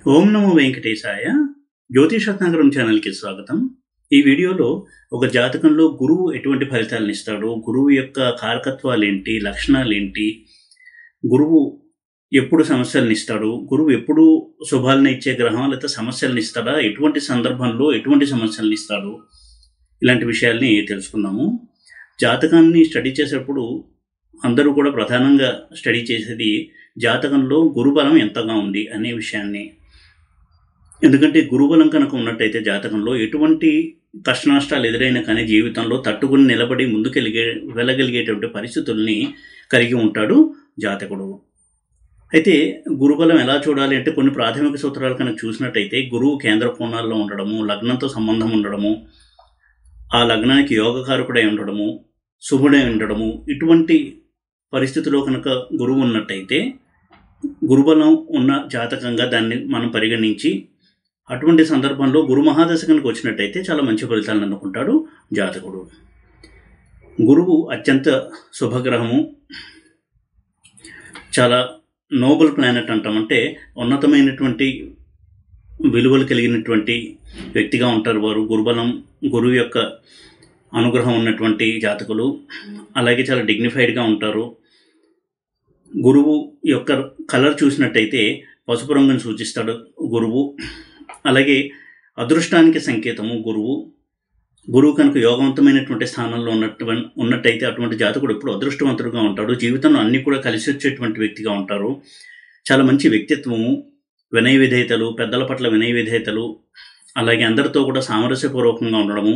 ఓం నమో వెంకటేశాయ జ్యోతిషరత్నాకరం ఛానల్కి స్వాగతం ఈ వీడియోలో ఒక జాతకంలో గురువు ఎటువంటి ఫలితాలను ఇస్తాడు గురువు యొక్క కారకత్వాలు ఏంటి లక్షణాలు ఏంటి గురువు ఎప్పుడు సమస్యలను ఇస్తాడు గురువు ఎప్పుడు శుభాలను ఇచ్చే గ్రహం లేకపోతే సమస్యలను ఇస్తాడా ఎటువంటి సందర్భంలో ఎటువంటి సమస్యలను ఇస్తాడు ఇలాంటి విషయాల్ని తెలుసుకుందాము జాతకాన్ని స్టడీ చేసేటప్పుడు అందరూ కూడా ప్రధానంగా స్టడీ చేసేది జాతకంలో గురుబలం ఎంతగా ఉంది అనే విషయాన్ని ఎందుకంటే గురుబలం కనుక ఉన్నట్టయితే జాతకంలో ఎటువంటి కష్ట నష్టాలు ఎదురైనా కానీ జీవితంలో తట్టుకుని నిలబడి ముందుకెలిగే వెళ్ళగలిగేటువంటి పరిస్థితుల్ని కలిగి ఉంటాడు జాతకుడు అయితే గురుబలం ఎలా చూడాలి అంటే కొన్ని ప్రాథమిక సూత్రాలు కనుక చూసినట్టయితే గురువు కేంద్ర కోణాల్లో ఉండడము లగ్నంతో సంబంధం ఉండడము ఆ లగ్నానికి యోగకారకుడై ఉండడము శుభుడై ఉండడము ఇటువంటి పరిస్థితిలో కనుక గురువు ఉన్నట్టయితే గురుబలం ఉన్న జాతకంగా దాన్ని మనం పరిగణించి అటువంటి సందర్భంలో గురు మహాదశ కనుక వచ్చినట్టయితే చాలా మంచి ఫలితాలను అనుకుంటాడు జాతకుడు గురువు అత్యంత శుభగ్రహము చాలా నోబల్ ప్లానెట్ అంటామంటే ఉన్నతమైనటువంటి విలువలు కలిగినటువంటి వ్యక్తిగా ఉంటారు వారు గురుబలం గురువు యొక్క అనుగ్రహం ఉన్నటువంటి జాతకులు అలాగే చాలా డిగ్నిఫైడ్గా ఉంటారు గురువు యొక్క కలర్ చూసినట్టయితే పసుపు రంగుని సూచిస్తాడు గురువు అలాగే అదృష్టానికి సంకేతము గురువు గురువు కనుక యోగవంతమైనటువంటి స్థానంలో ఉన్నట్టు ఉన్నట్టయితే అటువంటి జాతకుడు ఎప్పుడు అదృష్టవంతుడుగా ఉంటాడు జీవితంలో అన్ని కూడా కలిసి వచ్చేటువంటి వ్యక్తిగా ఉంటారు చాలా మంచి వ్యక్తిత్వము వినయ విధేయతలు పెద్దల పట్ల వినయ విధేయతలు అలాగే అందరితో కూడా సామరస్యపూర్వకంగా ఉండడము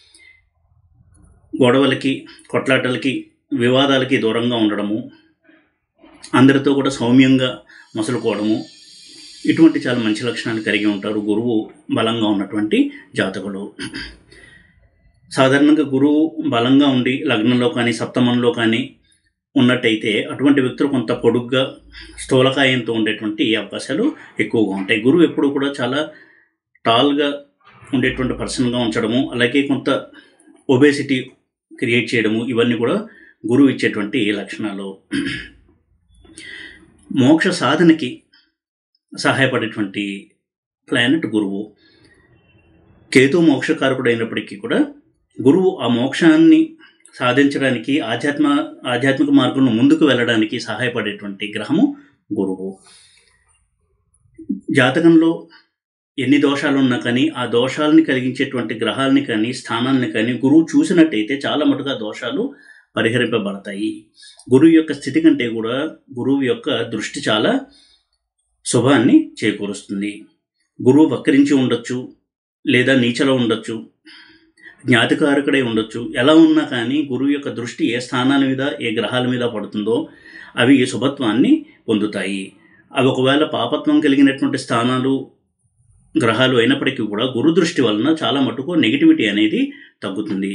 గొడవలకి కొట్లాటలకి వివాదాలకి దూరంగా ఉండడము అందరితో కూడా సౌమ్యంగా మసులుకోవడము ఇటువంటి చాలా మంచి లక్షణాలు కలిగి ఉంటారు గురువు బలంగా ఉన్నటువంటి జాతకులు సాధారణంగా గురువు బలంగా ఉండి లగ్నంలో కానీ సప్తమంలో కానీ ఉన్నట్టయితే అటువంటి వ్యక్తులు కొంత పొడుగ్గా స్థూలకాయంతో ఉండేటువంటి అవకాశాలు ఎక్కువగా ఉంటాయి గురువు ఎప్పుడు కూడా చాలా టాల్గా ఉండేటువంటి పర్సన్గా ఉంచడము అలాగే కొంత ఒబేసిటీ క్రియేట్ చేయడము ఇవన్నీ కూడా గురువు ఇచ్చేటువంటి లక్షణాలు మోక్ష సాధనకి సహాయపడేటువంటి ప్లానెట్ గురువు కేతు మోక్షకారకుడు అయినప్పటికీ కూడా గురువు ఆ మోక్షాన్ని సాధించడానికి ఆధ్యాత్మ ఆధ్యాత్మిక మార్గంలో ముందుకు వెళ్ళడానికి సహాయపడేటువంటి గ్రహము గురువు జాతకంలో ఎన్ని దోషాలు ఉన్నా కానీ ఆ దోషాలని కలిగించేటువంటి గ్రహాలని కానీ స్థానాలని కానీ గురువు చూసినట్టయితే చాలా మటుగా దోషాలు పరిహరింపబడతాయి గురువు యొక్క స్థితి కంటే కూడా గురువు యొక్క దృష్టి చాలా శుభాన్ని చేకూరుస్తుంది గురువు వక్రించి ఉండొచ్చు లేదా నీచలో ఉండొచ్చు జ్ఞాతికారకుడై ఉండొచ్చు ఎలా ఉన్నా కానీ గురువు యొక్క దృష్టి ఏ స్థానాల మీద ఏ గ్రహాల మీద పడుతుందో అవి శుభత్వాన్ని పొందుతాయి అవి ఒకవేళ పాపత్వం కలిగినటువంటి స్థానాలు గ్రహాలు అయినప్పటికీ కూడా గురు దృష్టి వలన చాలా మటుకు నెగిటివిటీ అనేది తగ్గుతుంది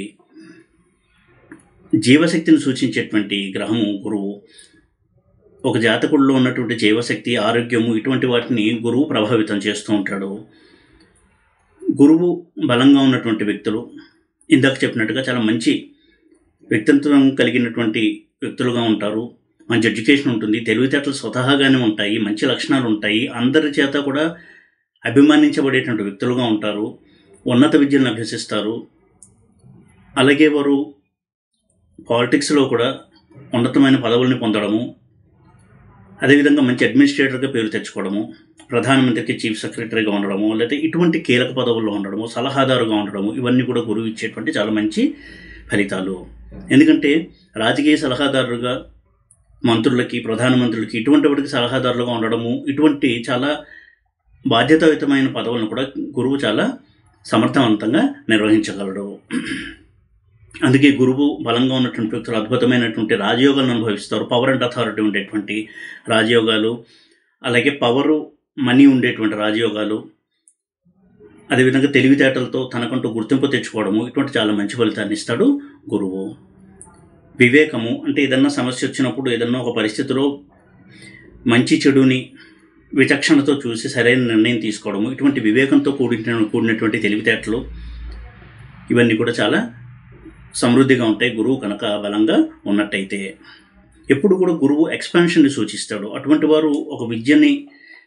జీవశక్తిని సూచించేటువంటి గ్రహము గురువు ఒక జాతకుల్లో ఉన్నటువంటి జీవశక్తి ఆరోగ్యము ఇటువంటి వాటిని గురువు ప్రభావితం చేస్తూ ఉంటాడు గురువు బలంగా ఉన్నటువంటి వ్యక్తులు ఇందాక చెప్పినట్టుగా చాలా మంచి వ్యక్తిత్వం కలిగినటువంటి వ్యక్తులుగా ఉంటారు మంచి ఎడ్యుకేషన్ ఉంటుంది తెలివితేటలు స్వతహాగానే ఉంటాయి మంచి లక్షణాలు ఉంటాయి అందరి చేత కూడా అభిమానించబడేటువంటి వ్యక్తులుగా ఉంటారు ఉన్నత విద్యలను అభ్యసిస్తారు అలాగే వారు పాలిటిక్స్లో కూడా ఉన్నతమైన పదవుల్ని పొందడము అదేవిధంగా మంచి అడ్మినిస్ట్రేటర్గా పేరు తెచ్చుకోవడము ప్రధానమంత్రికి చీఫ్ సెక్రటరీగా ఉండడము లేదా ఇటువంటి కీలక పదవుల్లో ఉండడము సలహాదారుగా ఉండడము ఇవన్నీ కూడా గురువు ఇచ్చేటువంటి చాలా మంచి ఫలితాలు ఎందుకంటే రాజకీయ సలహాదారుగా మంత్రులకి ప్రధానమంత్రులకి ఇటువంటి వాటికి సలహాదారులుగా ఉండడము ఇటువంటి చాలా బాధ్యతాయుతమైన పదవులను కూడా గురువు చాలా సమర్థవంతంగా నిర్వహించగలడు అందుకే గురువు బలంగా ఉన్నటువంటి వ్యక్తులు అద్భుతమైనటువంటి రాజయోగాలను అనుభవిస్తారు పవర్ అండ్ అథారిటీ ఉండేటువంటి రాజయోగాలు అలాగే పవరు మనీ ఉండేటువంటి రాజయోగాలు అదేవిధంగా తెలివితేటలతో తనకంటూ గుర్తింపు తెచ్చుకోవడము ఇటువంటి చాలా మంచి ఫలితాన్ని ఇస్తాడు గురువు వివేకము అంటే ఏదన్నా సమస్య వచ్చినప్పుడు ఏదన్నా ఒక పరిస్థితిలో మంచి చెడుని విచక్షణతో చూసి సరైన నిర్ణయం తీసుకోవడము ఇటువంటి వివేకంతో కూడిన కూడినటువంటి తెలివితేటలు ఇవన్నీ కూడా చాలా సమృద్ధిగా ఉంటాయి గురువు కనుక బలంగా ఉన్నట్టయితే ఎప్పుడు కూడా గురువు ఎక్స్పాన్షన్ని సూచిస్తాడు అటువంటి వారు ఒక విద్యని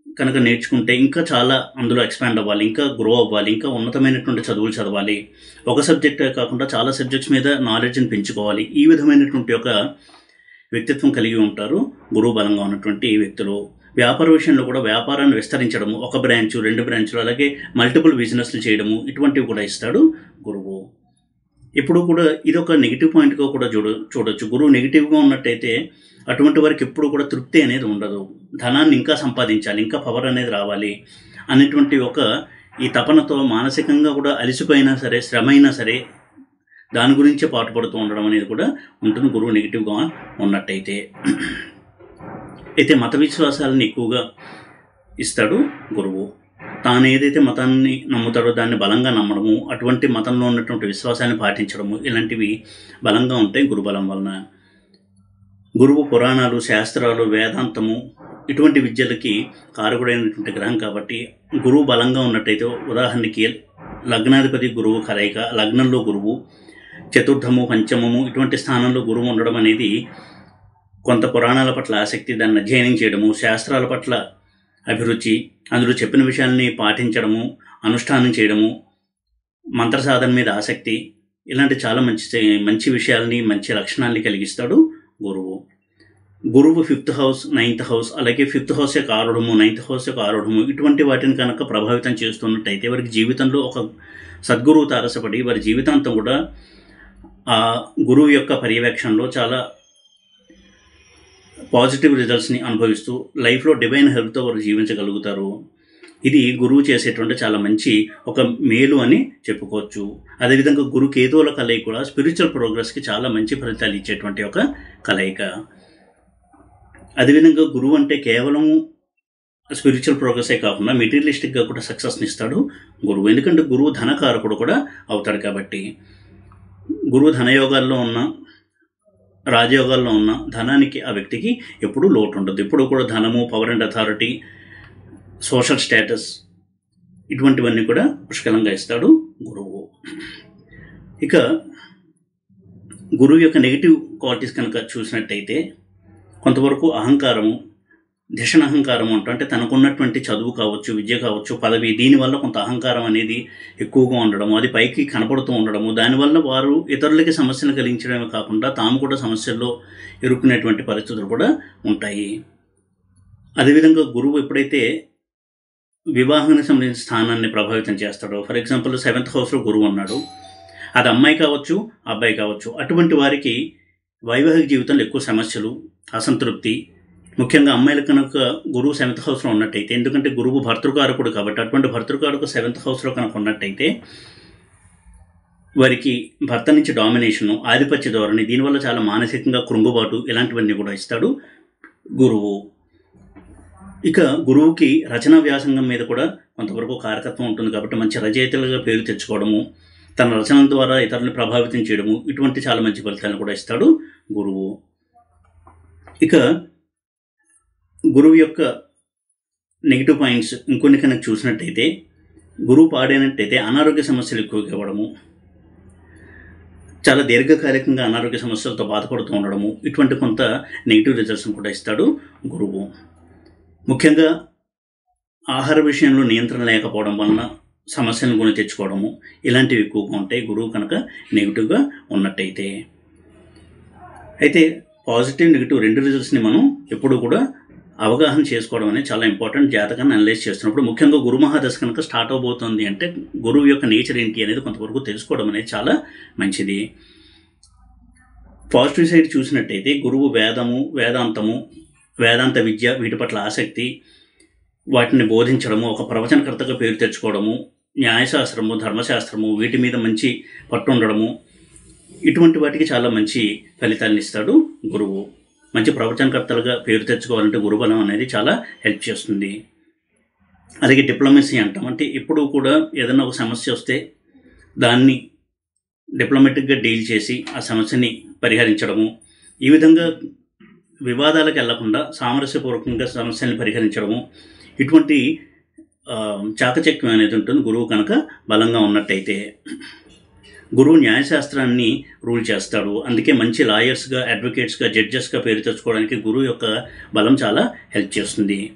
కనుక నేర్చుకుంటే ఇంకా చాలా అందులో ఎక్స్పాండ్ అవ్వాలి ఇంకా గ్రో అవ్వాలి ఇంకా ఉన్నతమైనటువంటి చదువులు చదవాలి ఒక సబ్జెక్టే కాకుండా చాలా సబ్జెక్ట్స్ మీద నాలెడ్జ్ని పెంచుకోవాలి ఈ విధమైనటువంటి ఒక వ్యక్తిత్వం కలిగి ఉంటారు గురువు బలంగా ఉన్నటువంటి వ్యక్తులు వ్యాపార విషయంలో కూడా వ్యాపారాన్ని విస్తరించడము ఒక బ్రాంచ్ రెండు బ్రాంచ్లు అలాగే మల్టిపుల్ బిజినెస్లు చేయడము ఇటువంటివి కూడా ఇస్తాడు గురువు ఇప్పుడు కూడా ఇది ఒక నెగిటివ్ పాయింట్గా కూడా చూడ చూడొచ్చు గురువు నెగిటివ్గా ఉన్నట్టయితే అటువంటి వారికి ఎప్పుడు కూడా తృప్తి అనేది ఉండదు ధనాన్ని ఇంకా సంపాదించాలి ఇంకా పవర్ అనేది రావాలి అనేటువంటి ఒక ఈ తపనతో మానసికంగా కూడా అలసిపోయినా సరే శ్రమ అయినా సరే దాని గురించే పాటుపడుతూ ఉండడం అనేది కూడా ఉంటుంది గురువు నెగిటివ్గా ఉన్నట్టయితే అయితే మత విశ్వాసాలను ఎక్కువగా ఇస్తాడు గురువు తాను ఏదైతే మతాన్ని నమ్ముతాడో దాన్ని బలంగా నమ్మడము అటువంటి మతంలో ఉన్నటువంటి విశ్వాసాన్ని పాటించడము ఇలాంటివి బలంగా ఉంటాయి గురుబలం వలన గురువు పురాణాలు శాస్త్రాలు వేదాంతము ఇటువంటి విద్యలకి కారకుడైనటువంటి గ్రహం కాబట్టి గురువు బలంగా ఉన్నట్టయితే ఉదాహరణకి లగ్నాధిపతి గురువు కలయిక లగ్నంలో గురువు చతుర్థము పంచమము ఇటువంటి స్థానంలో గురువు ఉండడం అనేది కొంత పురాణాల పట్ల ఆసక్తి దాన్ని అధ్యయనం చేయడము శాస్త్రాల పట్ల అభిరుచి అందులో చెప్పిన విషయాల్ని పాటించడము అనుష్ఠానం చేయడము మంత్ర సాధన మీద ఆసక్తి ఇలాంటి చాలా మంచి మంచి విషయాల్ని మంచి లక్షణాల్ని కలిగిస్తాడు గురువు గురువు ఫిఫ్త్ హౌస్ నైన్త్ హౌస్ అలాగే ఫిఫ్త్ హౌస్ యొక్క ఆరుడము నైన్త్ హౌస్ యొక్క ఆరుడము ఇటువంటి వాటిని కనుక ప్రభావితం చేస్తున్నట్టయితే వారికి జీవితంలో ఒక సద్గురువు తారసపడి వారి జీవితాంతం కూడా ఆ గురువు యొక్క పర్యవేక్షణలో చాలా పాజిటివ్ రిజల్ట్స్ని అనుభవిస్తూ లైఫ్లో డివైన్ హెల్త్తో వారు జీవించగలుగుతారు ఇది గురువు చేసేటువంటి చాలా మంచి ఒక మేలు అని చెప్పుకోవచ్చు అదేవిధంగా గురు కేతువుల కలయిక కూడా స్పిరిచువల్ ప్రోగ్రెస్కి చాలా మంచి ఫలితాలు ఇచ్చేటువంటి ఒక కలయిక అదేవిధంగా గురువు అంటే కేవలము స్పిరిచువల్ ప్రోగ్రెసే కాకుండా మెటీరియలిస్టిక్గా కూడా సక్సెస్ని ఇస్తాడు గురువు ఎందుకంటే గురువు ధనకారకుడు కూడా అవుతాడు కాబట్టి గురువు ధనయోగాల్లో ఉన్న రాజయోగాల్లో ఉన్న ధనానికి ఆ వ్యక్తికి ఎప్పుడూ లోటు ఉండదు ఎప్పుడు కూడా ధనము power and authority social status ఇటువంటివన్నీ కూడా పుష్కలంగా ఇస్తాడు గురువు ఇక గురువు యొక్క నెగిటివ్ క్వాలిటీస్ కనుక చూసినట్టయితే కొంతవరకు అహంకారము ధిషణ అహంకారం అంటూ అంటే తనకున్నటువంటి చదువు కావచ్చు విద్య కావచ్చు పదవి దీనివల్ల కొంత అహంకారం అనేది ఎక్కువగా ఉండడము అది పైకి కనపడుతూ ఉండడము దానివల్ల వారు ఇతరులకి సమస్యలు కలిగించడమే కాకుండా తాము కూడా సమస్యల్లో ఇరుక్కునేటువంటి పరిస్థితులు కూడా ఉంటాయి అదేవిధంగా గురువు ఎప్పుడైతే వివాహానికి సంబంధించిన స్థానాన్ని ప్రభావితం చేస్తాడో ఫర్ ఎగ్జాంపుల్ సెవెంత్ హౌస్లో గురువు ఉన్నాడు అది అమ్మాయి కావచ్చు అబ్బాయి కావచ్చు అటువంటి వారికి వైవాహిక జీవితంలో ఎక్కువ సమస్యలు అసంతృప్తి ముఖ్యంగా అమ్మాయిల కనుక గురువు సెవెంత్ హౌస్లో ఉన్నట్టయితే ఎందుకంటే గురువు భర్తృకారకుడు కాబట్టి అటువంటి భర్తృకారకు సెవెంత్ హౌస్లో కనుక ఉన్నట్టయితే వారికి భర్త నుంచి డామినేషను ఆధిపత్య ధోరణి దీనివల్ల చాలా మానసికంగా కృంగుబాటు ఇలాంటివన్నీ కూడా ఇస్తాడు గురువు ఇక గురువుకి రచనా వ్యాసంగం మీద కూడా కొంతవరకు కారకత్వం ఉంటుంది కాబట్టి మంచి రచయితలుగా పేరు తెచ్చుకోవడము తన రచనల ద్వారా ఇతరులను ప్రభావితం చేయడము ఇటువంటి చాలా మంచి ఫలితాలను కూడా ఇస్తాడు గురువు ఇక గురువు యొక్క నెగిటివ్ పాయింట్స్ ఇంకొన్ని కనుక చూసినట్టయితే గురువు పాడైనట్టయితే అనారోగ్య సమస్యలు ఎక్కువగా ఇవ్వడము చాలా దీర్ఘకాలికంగా అనారోగ్య సమస్యలతో బాధపడుతూ ఉండడము ఇటువంటి కొంత నెగిటివ్ రిజల్ట్స్ని కూడా ఇస్తాడు గురువు ముఖ్యంగా ఆహార విషయంలో నియంత్రణ లేకపోవడం వలన సమస్యలను కొని తెచ్చుకోవడము ఇలాంటివి ఎక్కువగా ఉంటాయి గురువు కనుక నెగిటివ్గా ఉన్నట్టయితే అయితే పాజిటివ్ నెగిటివ్ రెండు రిజల్ట్స్ని మనం ఎప్పుడు కూడా అవగాహన చేసుకోవడం అనేది చాలా ఇంపార్టెంట్ జాతకాన్ని అనలైజ్ చేస్తున్నప్పుడు ముఖ్యంగా గురు మహాదశ కనుక స్టార్ట్ అవబోతోంది అంటే గురువు యొక్క నేచర్ ఏంటి అనేది కొంతవరకు తెలుసుకోవడం అనేది చాలా మంచిది పాజిటివ్ సైడ్ చూసినట్టయితే గురువు వేదము వేదాంతము వేదాంత విద్య వీటి పట్ల ఆసక్తి వాటిని బోధించడము ఒక ప్రవచనకర్తగా పేరు తెచ్చుకోవడము న్యాయశాస్త్రము ధర్మశాస్త్రము వీటి మీద మంచి పట్టు ఉండడము ఇటువంటి వాటికి చాలా మంచి ఫలితాలను ఇస్తాడు గురువు మంచి ప్రవచనకర్తలుగా పేరు తెచ్చుకోవాలంటే గురుబలం అనేది చాలా హెల్ప్ చేస్తుంది అలాగే డిప్లొమసీ అంటాం అంటే ఎప్పుడు కూడా ఏదైనా ఒక సమస్య వస్తే దాన్ని డిప్లొమాటిక్గా డీల్ చేసి ఆ సమస్యని పరిహరించడము ఈ విధంగా వివాదాలకు వెళ్లకుండా సామరస్యపూర్వకంగా సమస్యల్ని పరిహరించడము ఇటువంటి చాకచక్యం అనేది ఉంటుంది గురువు కనుక బలంగా ఉన్నట్టయితే గురువు న్యాయశాస్త్రాన్ని రూల్ చేస్తాడు అందుకే మంచి లాయర్స్గా అడ్వకేట్స్గా జడ్జెస్గా పేరు తెచ్చుకోవడానికి గురువు యొక్క బలం చాలా హెల్ప్ చేస్తుంది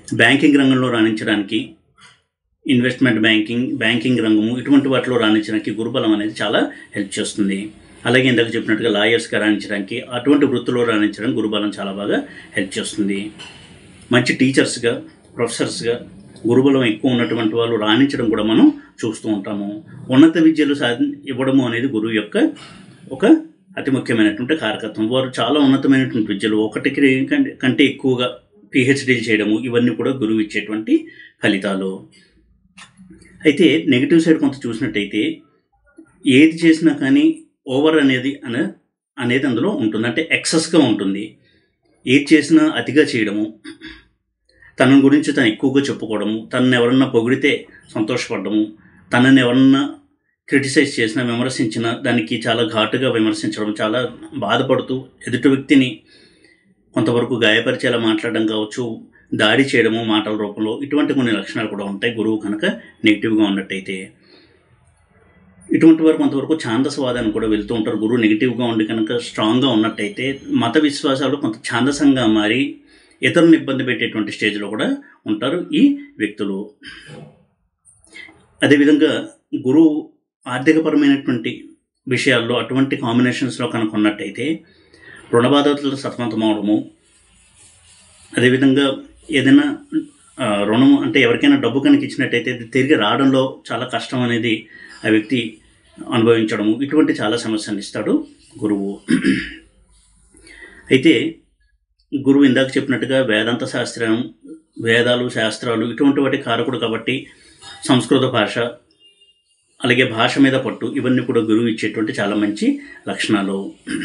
బ్యాంకింగ్ రంగంలో రాణించడానికి ఇన్వెస్ట్మెంట్ బ్యాంకింగ్ బ్యాంకింగ్ రంగము ఇటువంటి వాటిలో రాణించడానికి గురుబలం అనేది చాలా హెల్ప్ చేస్తుంది అలాగే ఇందాక చెప్పినట్టుగా లాయర్స్గా రాణించడానికి అటువంటి వృత్తిలో రాణించడానికి గురుబలం చాలా బాగా హెల్ప్ చేస్తుంది మంచి టీచర్స్గా ప్రొఫెసర్స్గా గురుబలం ఎక్కువ ఉన్నటువంటి వాళ్ళు రాణించడం కూడా మనం చూస్తూ ఉంటాము ఉన్నత విద్యలు సాధి ఇవ్వడము అనేది గురువు యొక్క ఒక అతి ముఖ్యమైనటువంటి కారకత్వం వారు చాలా ఉన్నతమైనటువంటి విద్యలు ఒకటికి కంటే- కంటే ఎక్కువగా పిహెచ్డీలు చేయడము ఇవన్నీ కూడా గురువు ఇచ్చేటువంటి ఫలితాలు అయితే నెగిటివ్ సైడ్ కొంత చూసినట్టయితే ఏది చేసినా కానీ ఓవర్ అనేది అనే అనేది అందులో ఉంటుంది అంటే ఎక్సెస్గా ఉంటుంది ఏది చేసినా అతిగా చేయడము తన గురించి తను ఎక్కువగా చెప్పుకోవడము తనని ఎవరన్నా పొగిడితే సంతోషపడము తనని ఎవరన్నా క్రిటిసైజ్ చేసినా విమర్శించినా దానికి చాలా ఘాటుగా విమర్శించడం చాలా బాధపడుతూ ఎదుటి వ్యక్తిని కొంతవరకు గాయపరిచేలా మాట్లాడడం కావచ్చు దాడి చేయడము మాటల రూపంలో ఇటువంటి కొన్ని లక్షణాలు కూడా ఉంటాయి గురువు కనుక నెగిటివ్గా ఉన్నట్టయితే ఇటువంటి వారు కొంతవరకు ఛాందసవాదాన్ని కూడా వెళ్తూ ఉంటారు గురువు నెగిటివ్గా ఉండి కనుక స్ట్రాంగ్గా ఉన్నట్టయితే మత విశ్వాసాలు కొంత ఛాందసంగా మారి ఇతరులను ఇబ్బంది పెట్టేటువంటి స్టేజ్లో కూడా ఉంటారు ఈ వ్యక్తులు అదేవిధంగా గురువు ఆర్థికపరమైనటువంటి విషయాల్లో అటువంటి కాంబినేషన్స్లో కనుక ఉన్నట్టయితే రుణబాధతులు సతమతమవడము అదేవిధంగా ఏదైనా ఆ, రుణం అంటే ఎవరికైనా డబ్బు కనుక ఇచ్చినట్టయితే అది తిరిగి రావడంలో చాలా కష్టం అనేది ఆ వ్యక్తి అనుభవించడము ఇటువంటి చాలా సమస్యలు ఇస్తాడు గురువు అయితే గురువు ఇందాక చెప్పినట్టుగా వేదాంత శాస్త్రం వేదాలు శాస్త్రాలు ఇటువంటి వాటి కారకుడు కాబట్టి సంస్కృత భాష అలాగే భాష మీద పట్టు ఇవన్నీ కూడా గురువు ఇచ్చేటువంటి చాలా మంచి లక్షణాలు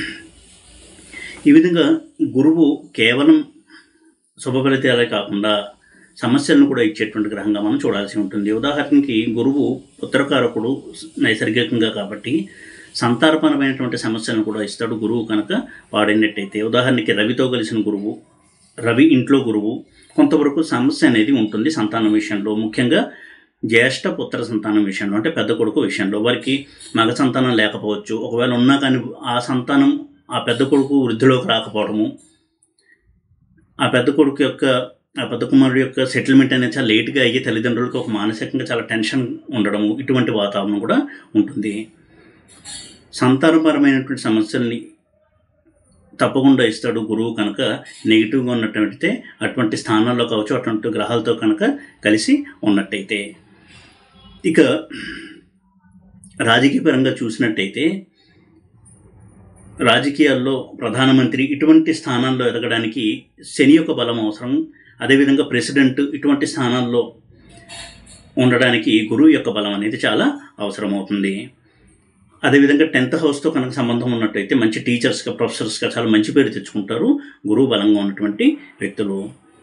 ఈ విధంగా గురువు కేవలం శుభ ఫలితాలే కాకుండా సమస్యలను కూడా ఇచ్చేటువంటి గ్రహంగా మనం చూడాల్సి ఉంటుంది ఉదాహరణకి గురువు ఉత్తరకారకుడు నైసర్గికంగా కాబట్టి సంతానపరమైనటువంటి సమస్యలను కూడా ఇస్తాడు గురువు కనుక వాడినట్టయితే ఉదాహరణకి రవితో కలిసిన గురువు రవి ఇంట్లో గురువు కొంతవరకు సమస్య అనేది ఉంటుంది సంతానం విషయంలో ముఖ్యంగా జ్యేష్ఠ పుత్ర సంతానం విషయంలో అంటే పెద్ద కొడుకు విషయంలో వారికి మగ సంతానం లేకపోవచ్చు ఒకవేళ ఉన్నా కానీ ఆ సంతానం ఆ పెద్ద కొడుకు వృద్ధిలోకి రాకపోవడము ఆ పెద్ద కొడుకు యొక్క ఆ పెద్ద కుమారుడు యొక్క సెటిల్మెంట్ అనేది చాలా లేట్గా అయ్యి తల్లిదండ్రులకు ఒక మానసికంగా చాలా టెన్షన్ ఉండడము ఇటువంటి వాతావరణం కూడా ఉంటుంది సంతానపరమైనటువంటి సమస్యల్ని తప్పకుండా ఇస్తాడు గురువు కనుక నెగిటివ్గా ఉన్నట్టయితే అటువంటి స్థానాల్లో కావచ్చు అటువంటి గ్రహాలతో కనుక కలిసి ఉన్నట్టయితే ఇక రాజకీయపరంగా చూసినట్టయితే రాజకీయాల్లో ప్రధానమంత్రి ఇటువంటి స్థానాల్లో ఎదగడానికి శని యొక్క బలం అవసరం అదేవిధంగా ప్రెసిడెంట్ ఇటువంటి స్థానాల్లో ఉండడానికి గురువు యొక్క బలం అనేది చాలా అవసరమవుతుంది అదేవిధంగా టెన్త్ హౌస్తో కనుక సంబంధం ఉన్నట్టయితే మంచి టీచర్స్గా ప్రొఫెసర్స్గా చాలా మంచి పేరు తెచ్చుకుంటారు గురువు బలంగా ఉన్నటువంటి వ్యక్తులు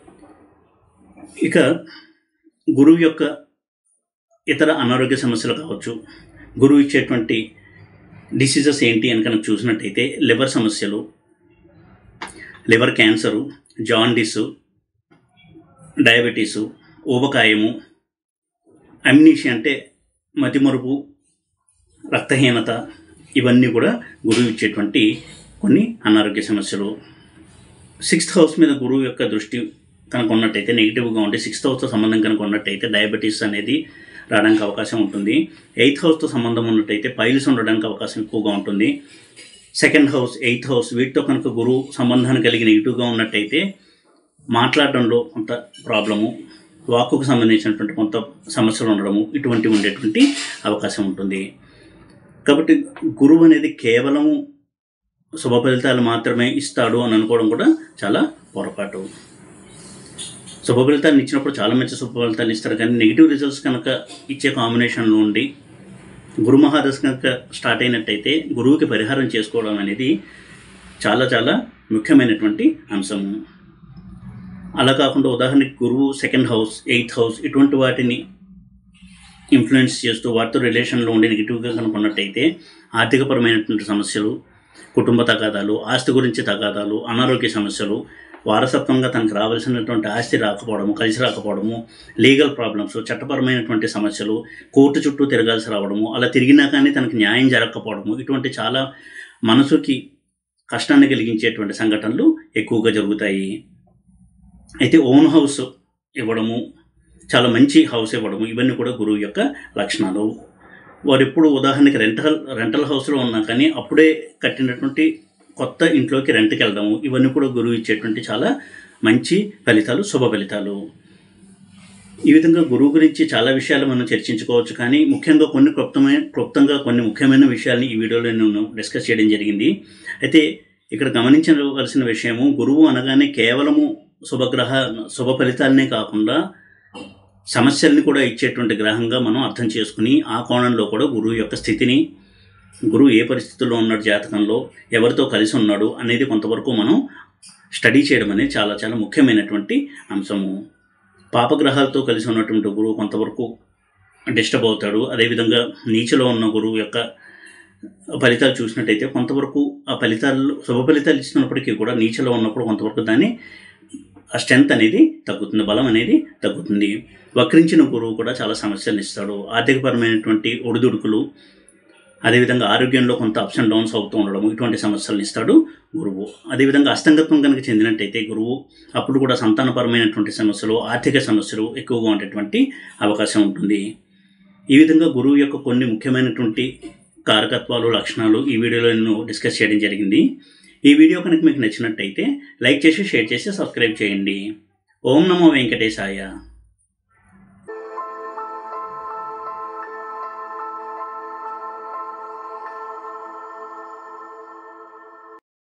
ఇక గురువు యొక్క ఇతర అనారోగ్య సమస్యలు కావచ్చు గురువు ఇచ్చేటువంటి డిసీజెస్ ఏంటి అని కనుక చూసినట్టయితే లివర్ సమస్యలు లివర్ క్యాన్సరు జాండీసు డయాబెటీసు ఊబకాయము అమ్నీషియా అంటే మతిమరుపు రక్తహీనత ఇవన్నీ కూడా గురువు ఇచ్చేటువంటి కొన్ని అనారోగ్య సమస్యలు సిక్స్త్ హౌస్ మీద గురువు యొక్క దృష్టి కనుక ఉన్నట్టయితే నెగిటివ్గా ఉంటే సిక్స్త్ హౌస్తో సంబంధం కనుక ఉన్నట్టయితే డయాబెటీస్ అనేది రావడానికి అవకాశం ఉంటుంది ఎయిత్ హౌస్తో సంబంధం ఉన్నట్టయితే పైల్స్ ఉండడానికి అవకాశం ఎక్కువగా ఉంటుంది సెకండ్ హౌస్ ఎయిత్ హౌస్ వీటితో కనుక గురువు సంబంధాన్ని కలిగి నెగిటివ్గా ఉన్నట్టయితే మాట్లాడడంలో కొంత ప్రాబ్లము వాక్కుకు సంబంధించినటువంటి కొంత సమస్యలు ఉండడము ఇటువంటివి ఉండేటువంటి అవకాశం ఉంటుంది కాబట్టి గురువు అనేది కేవలము శుభ ఫలితాలు మాత్రమే ఇస్తాడు అని అనుకోవడం కూడా చాలా పొరపాటు శుభ ఫలితాలను ఇచ్చినప్పుడు చాలా మంచి శుభ ఫలితాలు ఇస్తారు కానీ నెగిటివ్ రిజల్ట్స్ కనుక ఇచ్చే కాంబినేషన్లో ఉండి గురు మహాదశ కనుక స్టార్ట్ అయినట్టయితే గురువుకి పరిహారం చేసుకోవడం అనేది చాలా చాలా ముఖ్యమైనటువంటి అంశము అలా కాకుండా ఉదాహరణకి గురువు సెకండ్ హౌస్ ఎయిత్ హౌస్ ఇటువంటి వాటిని ఇన్ఫ్లుయెన్స్ చేస్తూ వాటితో రిలేషన్లో ఉండి నెగిటివ్గా కనుక ఉన్నట్టయితే ఆర్థికపరమైనటువంటి సమస్యలు కుటుంబ తగాదాలు ఆస్తి గురించి తగాదాలు అనారోగ్య సమస్యలు వారసత్వంగా తనకు రావాల్సినటువంటి ఆస్తి రాకపోవడము కలిసి రాకపోవడము లీగల్ ప్రాబ్లమ్స్ చట్టపరమైనటువంటి సమస్యలు కోర్టు చుట్టూ తిరగాల్సి రావడము అలా తిరిగినా కానీ తనకు న్యాయం జరగకపోవడము ఇటువంటి చాలా మనసుకి కష్టాన్ని కలిగించేటువంటి సంఘటనలు ఎక్కువగా జరుగుతాయి అయితే ఓన్ హౌస్ ఇవ్వడము చాలా మంచి హౌస్ ఇవ్వడము ఇవన్నీ కూడా గురువు యొక్క లక్షణాలు వారు ఎప్పుడు ఉదాహరణకి రెంటల్ రెంటల్ హౌస్లో ఉన్నా కానీ అప్పుడే కట్టినటువంటి కొత్త ఇంట్లోకి రెంట్కి వెళ్ళడము ఇవన్నీ కూడా గురువు ఇచ్చేటువంటి చాలా మంచి ఫలితాలు శుభ ఫలితాలు ఈ విధంగా గురువు గురించి చాలా విషయాలు మనం చర్చించుకోవచ్చు కానీ ముఖ్యంగా కొన్ని క్లుప్తమైన క్లుప్తంగా కొన్ని ముఖ్యమైన విషయాల్ని ఈ వీడియోలో నేను డిస్కస్ చేయడం జరిగింది అయితే ఇక్కడ గమనించవలసిన విషయము గురువు అనగానే కేవలము శుభగ్రహ శుభ ఫలితాలనే కాకుండా సమస్యల్ని కూడా ఇచ్చేటువంటి గ్రహంగా మనం అర్థం చేసుకుని ఆ కోణంలో కూడా గురువు యొక్క స్థితిని గురువు ఏ పరిస్థితుల్లో ఉన్నాడు జాతకంలో ఎవరితో కలిసి ఉన్నాడు అనేది కొంతవరకు మనం స్టడీ చేయడం అనేది చాలా చాలా ముఖ్యమైనటువంటి అంశము పాపగ్రహాలతో కలిసి ఉన్నటువంటి గురువు కొంతవరకు డిస్టర్బ్ అవుతాడు అదేవిధంగా నీచలో ఉన్న గురువు యొక్క ఫలితాలు చూసినట్టయితే కొంతవరకు ఆ ఫలితాలు శుభ ఫలితాలు ఇస్తున్నప్పటికీ కూడా నీచలో ఉన్నప్పుడు కొంతవరకు దాన్ని ఆ స్ట్రెంత్ అనేది తగ్గుతుంది బలం అనేది తగ్గుతుంది వక్రించిన గురువు కూడా చాలా సమస్యలు ఇస్తాడు ఆర్థికపరమైనటువంటి ఒడిదుడుకులు అదేవిధంగా ఆరోగ్యంలో కొంత అప్స్ అండ్ డౌన్స్ అవుతూ ఉండడం ఇటువంటి సమస్యలను ఇస్తాడు గురువు అదేవిధంగా అస్తంగత్వం కనుక చెందినట్టయితే గురువు అప్పుడు కూడా సంతానపరమైనటువంటి సమస్యలు ఆర్థిక సమస్యలు ఎక్కువగా ఉండేటువంటి అవకాశం ఉంటుంది ఈ విధంగా గురువు యొక్క కొన్ని ముఖ్యమైనటువంటి కారకత్వాలు లక్షణాలు ఈ వీడియోలో నేను డిస్కస్ చేయడం జరిగింది ఈ వీడియో కనుక మీకు నచ్చినట్టయితే లైక్ చేసి షేర్ చేసి సబ్స్క్రైబ్ చేయండి ఓం నమో వెంకటేశాయ